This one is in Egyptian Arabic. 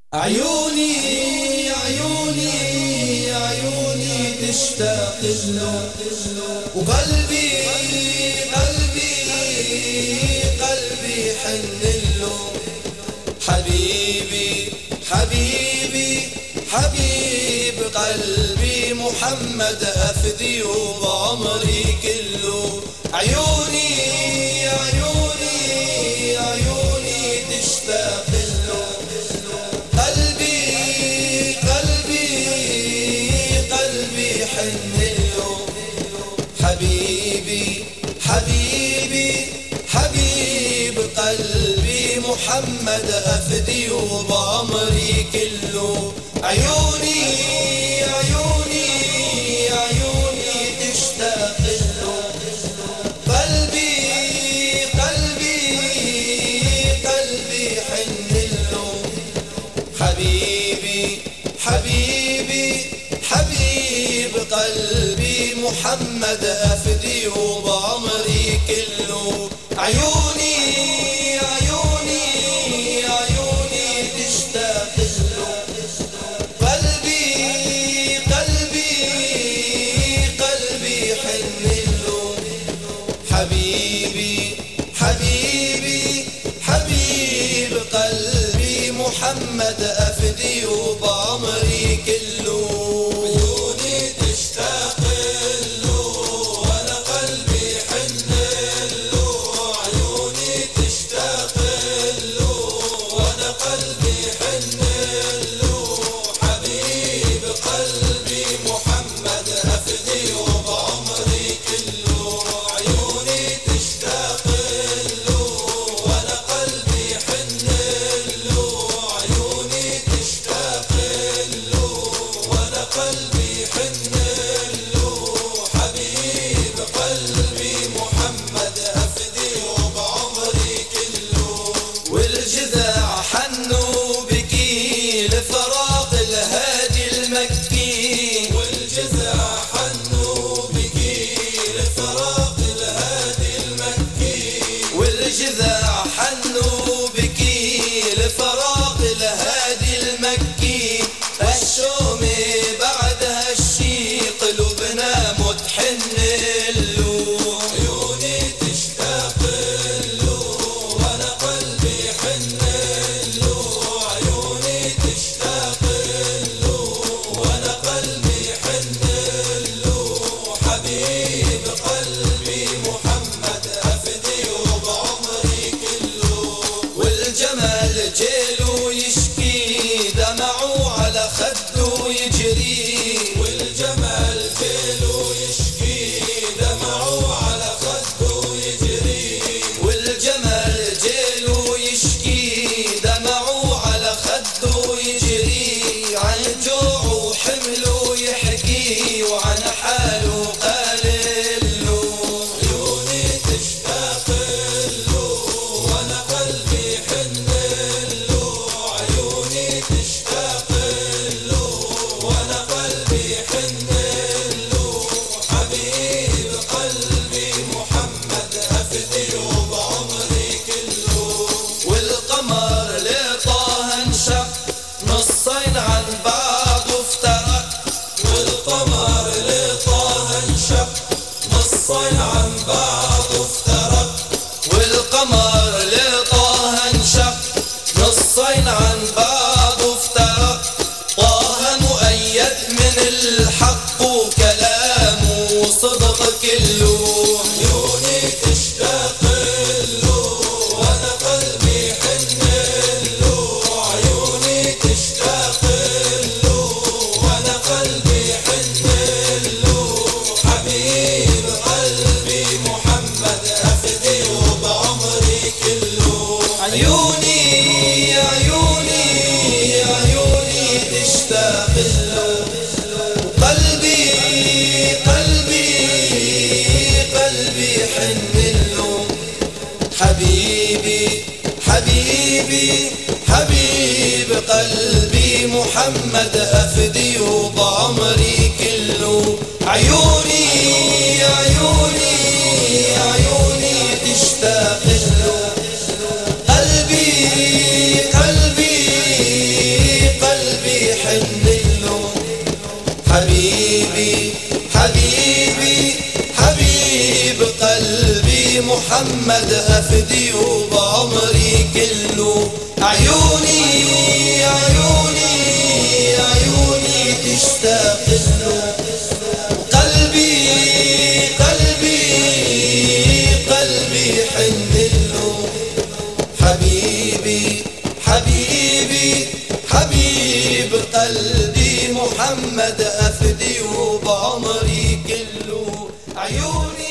عيوني عيوني عيوني تشتاق له وقلبي قلبي قلبي حن له حبيبي حبيبي حبيب قلبي محمد أفدي وبعمري كله عيوني عيوني عيوني تشتاق حبيبي حبيبي حبيب قلبي محمد أفدي وبعمري كله عيوني عيوني عيوني تشتاق له قلبي قلبي قلبي حن له حبيبي حبيبي حبيب قلبي محمد أفدي وبعمري كله عيوني عيوني عيوني تشتاق له قلبي قلبي قلبي حن له حبيبي حبيبي حبيب قلبي محمد أفدي وبعمري كله حبيبي حبيب قلبي محمد أفدي وبعمري كله عيوني عيوني عيوني تشتاق له قلبي قلبي قلبي حن له حبيبي حبيبي حبيب قلبي محمد أفدي وبعمري كله عيوني